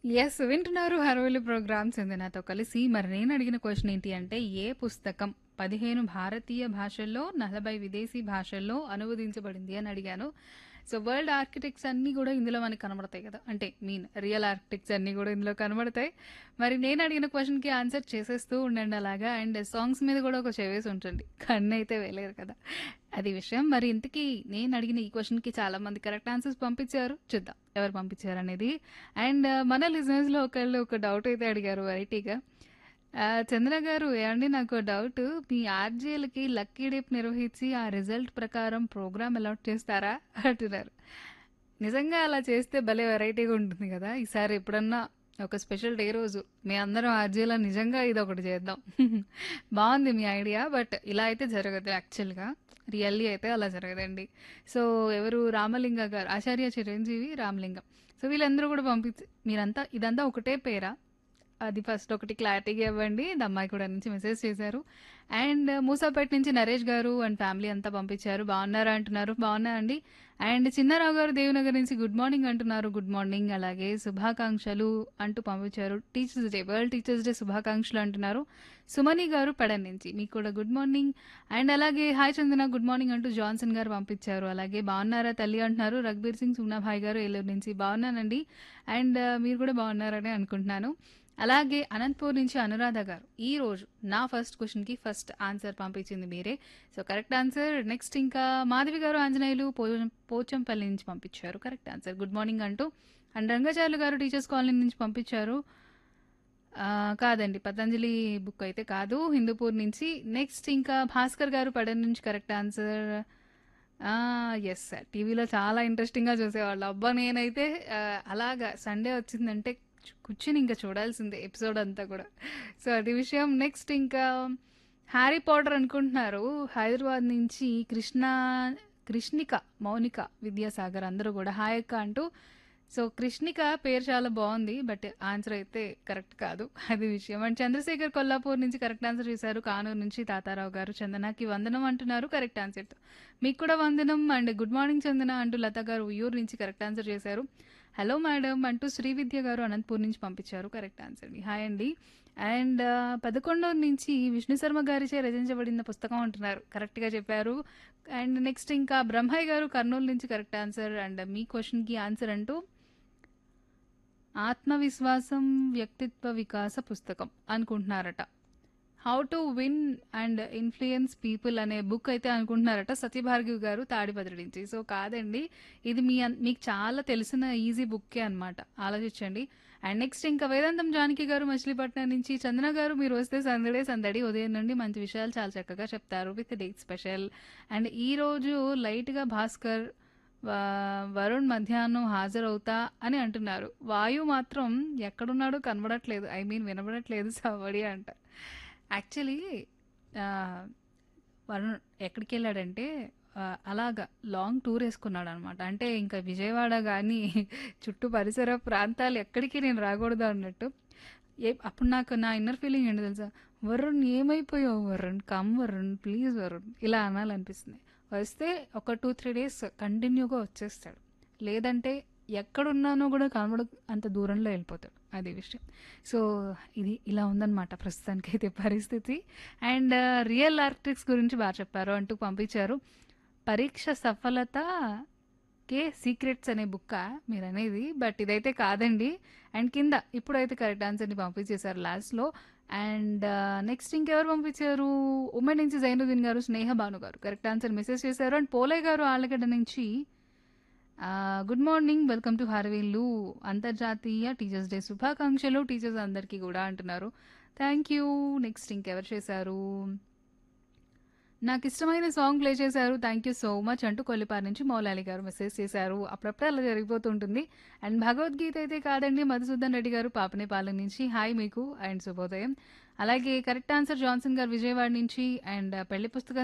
Yes. వింటున్నారు 'హర్వెల్లి' programme నాతో కలిసి. మరి నేను అడిగిన క్వెషన్ ఏంటి అంటే, ఏ పుస్తకం 15 భారతీయ భాషల్లో, 40 విదేశీ భాషల్లో అనువదించబడింది అని అడిగాను. సో, వరల్డ్ ఆర్కిటెక్ట్స్ అన్నీ గూడా ఇందులో మనకు కనబడతాయి కదా! అంటే మీన్ రియల్ ఆర్కిటెక్ట్స్ అన్నీ గూడా ఇందులో కనబడతాయి. మరి నేను అడిగిన క్వెషన్‌కి ఆన్సర్ చేసేస్తూ ఉండండి అలాగా. అండ్ సాంగ్స్ మీద గూడా ఒక చెవేసి ఉంచండి. కన్నైతే వేయలేరు కదా! అది విషయం. మరి ఇంతకీ నేను అడిగిన ఈ క్వెషన్‌కి చాలా మంది కరెక్ట్ ఆన్సర్స్ పంపించారు. చూద్దాం ఎవరు పంపించారనేది. అండ్ మన లిజనర్స్‌లో ఒకళ్ళు ఒక డౌట్ అయితే అడిగారు వెరైటీగా. ఆహ్, చంద్ర గారు ఏవండీ నాకో డౌటు. మీ ఆర్‌జేలకి లక్కీ డిప్ నిర్వహించి ఆ రిజల్ట్ ప్రకారం ప్రోగ్రామ్ అలాట్ చేస్తారా? అంటున్నారు. నిజంగా అలా చేస్తే భలే వెరైటీగా ఉంటుంది గదా! ఈసారి ఎప్పుడన్నా ఒక స్పెషల్ డే రోజు మీ అందరం ఆర్‌జేలా నిజంగా ఇదొకటి చేద్దాం. బావుంది మీ ఐడియా. బట్ ఇలా అయితే జరగదు యాక్చువల్‌గా. రియల్లీ అయితే అలా జరగదండి. సో, ఎవరు రామలింగ గారు, ఆచార్య చిరంజీవి, రామలింగం. సో, వీళ్ళందరూ గూడా పంపించి మీరంతా ఇదంతా ఒకటే పేరా? అది ఫస్ట్ ఒకటి క్లారిటీగా ఇవ్వండి. దమ్మాయిగూడ నుంచి మెసేజ్ చేశారు. అండ్ మూసాపేట నుంచి నరేష్ గారు అండ్ ఫ్యామిలీ అంతా పంపించారు. బావున్నారా అంటున్నారు. బావున్నా అండి. అండ్ చిన్నారావు గారు దేవినగర్ నుంచి గుడ్ మార్నింగ్ అంటున్నారు. Good morning. అలాగే శుభాకాంక్షలు అంటూ పంపించారు. Teachers day world teachers day శుభాకాంక్షలు అంటున్నారు. సుమని గారు పెడన్ నుంచి మీకు కూడా గుడ్ మార్నింగ్. అండ్ అలాగే హాయ్ చందన గుడ్ మార్నింగ్ అంటూ జాన్సన్ గారు పంపించారు. అలాగే బావున్నారా తల్లి అంటున్నారు. రఘుబీర్ సింగ్ సుగుణాభాయ్ గారు ఏలూరు నుంచి బావున్నానండి. అండ్ మీరు కూడా బావున్నారని అనుకుంటున్నాను. అలాగే అనంతపూర్ నుంచి అనురాధ గారు ఈరోజు నా ఫస్ట్ క్వెషన్‌కి ఫస్ట్ ఆన్సర్ పంపించింది మీరే. So, correct answer. నెక్స్ట్ ఇంకా మాధవి గారు ఆంజనేయులు పోచం పోచంపల్లి నుంచి పంపించారు. Correct answer. గుడ్ మార్నింగ్ అంటూ. And Rangacharyulu garu teachers colony నుంచి పంపించారు. ఆహ్, కాదండి పతంజలి బుక్ అయితే కాదు. హిందూపూర్ నుంచి. నెక్స్ట్ ఇంకా భాస్కర్ గారు పెడన్ నుంచి కరెక్ట్ ఆన్సర్. ఆ! యెస్. టీవీలో చాలా ఇంట్రెస్టింగ్‌గా చూసేవాళ్ళు. అబ్బా! నేనైతే ఆహ్, అలాగా సండే వచ్చిందంటే చు కూర్చొని ఇంక చూడాల్సిందే ఎపిసోడ్ అంతా కూడా. సో, అది విషయం. నెక్స్ట్ ఇంకా 'హ్యారీ పాటర్' అనుకుంటున్నారు. హైదరాబాద్ నుంచి కృష్ణ కృష్ణిక, మౌనిక, విద్యాసాగర్ అందరూ గూడా హాయ్ అక్క అంటూ సో, కృష్ణిక పేరు చాలా బావుంది. బట్ ఆన్సర్ అయితే కరెక్ట్ కాదు. అది విషయం. అండ్ చంద్రశేఖర్ కొల్లాపూర్ నుంచి కరెక్ట్ ఆన్సర్ చేశారు. కానూరు నుంచి తాతారావు గారు చందనకి వందనం అంటున్నారు కరెక్ట్ ఆన్సర్‌తో. మీకు కూడా వందనం అండ్ గుడ్ మార్నింగ్ చందన అంటూ లత గారు ఉయ్యూరు నుంచి కరెక్ట్ ఆన్సర్ చేశారు. హలో మేడం అంటూ శ్రీవిద్య గారు అనంతపూర్ నుంచి పంపించారు కరెక్ట్ ఆన్సర్‌ని. హాయ్ అండి. అండ్ పెదకొండూరు నుంచి విష్ణు శర్మ గారిచే రచించబడిన పుస్తకం అంటున్నారు. కరెక్ట్‌గా చెప్పారు. అండ్ నెక్స్ట్ ఇంకా బ్రహ్మయ్య గారు కర్నూలు నుంచి కరెక్ట్ ఆన్సర్. అండ్ మీ క్వెషన్‌కి ఆన్సర్ అంటూ ఆత్మవిశ్వాసం వ్యక్తిత్వ వికాస పుస్తకం అనుకుంటున్నారట. 'How to win and influence people' అనే బుక్ అయితే అనుకుంటున్నారట సత్యభార్గవి గారు తాడిపత్రి నుంచి. సో, కాదండి. ఇది మీ అన్ మీకు చాలా తెలిసిన ఈజీ బుక్కే అనమాట. ఆలోచించండి. అండ్ నెక్స్ట్ ఇంకా వేదాంతం జానకి గారు మచిలీపట్నం నుంచి చందన గారు మీరు వస్తే సందడే సందడి ఉదయం నుండి మంచి విషయాలు చాలా చక్కగా చెప్తారు విత్ డేట్ స్పెషల్. అండ్ ఈరోజు లైట్‌గా భాస్కర్ వ వరుణ్ మధ్యాహ్నం హాజరవుతా అని అంటున్నారు. వాయు మాత్రం ఎక్కడున్నాడో కనబడట్లేదు. ఐ మీన్ వినబడట్లేదు సవ్వడి అంట. యాక్చువల్లీ ఆహ్, వరుణ్ ఎక్కడికెళ్ళాడంటే ఆహ్, అలాగా లాంగ్ టూర్ ఏసుకున్నాడనమాట. అంటే ఇంకా విజయవాడ గాని చుట్టూ పరిసర ప్రాంతాలు ఎక్కడికి నేను రాకూడదు అన్నట్టు. ఏ అప్పుడు నాకు నా ఇన్నర్ ఫీలింగ్ ఏంటో తెలుసా? వరుణ్ ఏమైపోయావు వరుణ్? కమ్ వరుణ్ ప్లీజ్ వరుణ్ ఇలా అనాలనిపిస్తుంది. వస్తే ఒక 2, 3 డేస్ కంటిన్యూగా వచ్చేస్తాడు. లేదంటే ఎక్కడున్నానో గూడా కనబడ అంత దూరంలో ఎళ్ళిపోతాడు. అది విషయం. సో, ఇది ఇలా ఉందనమాట ప్రస్తుతానికైతే పరిస్థితి. అండ్ రియల్ ఆర్కిటెక్ట్స్ గురించి బా చెప్పారు అంటూ పంపించారు. పరీక్ష సఫలతకే సీక్రెట్స్ అనే బుక్కా మీరనేది? బట్ ఇదైతే కాదండి. అండ్ కింద ఇప్పుడైతే కరెక్ట్ ఆన్సర్‌ని పంపించేశారు లాస్ట్‌లో. అండ్ నెక్స్ట్ ఇంకెవరు పంపించారు? ఉమ్మడి నుంచి జైనుద్దీన్ గారు, Sneha Bhanu garu correct answer message చేశారు. అండ్ పోలయ్య గారు ఆళ్ళగడ్డ నుంచి ఆహ్, గుడ్ మార్నింగ్ వెల్కమ్ టు హర్వీల్లు అంతర్జాతీయ టీచర్స్ డే శుభాకాంక్షలు టీచర్స్ అందరికీ గూడా అంటున్నారు. Thank you. నెక్స్ట్ ఇంకెవరు చేశారు? నాకిష్టమైన సాంగ్ ప్లే చేశారు. థాంక్ యూ సో మచ్ అంటూ కొల్లిపారు నుంచి మౌలాలి గారు మెసేజ్ చేశారు. అప్పుడప్పుడు అలా జరిగిపోతూ ఉంటుంది. అండ్ భగవద్గీత అయితే కాదండి మధుసూదన్ రెడ్డి గారు పాపనేపాలెం నుంచి హాయ్ మీకు అండ్ శుభోదయం. అలాగే కరెక్ట్ ఆన్సర్ జాన్సన్ గారు విజయవాడ నుంచి అండ్ పెళ్లి పుస్తకం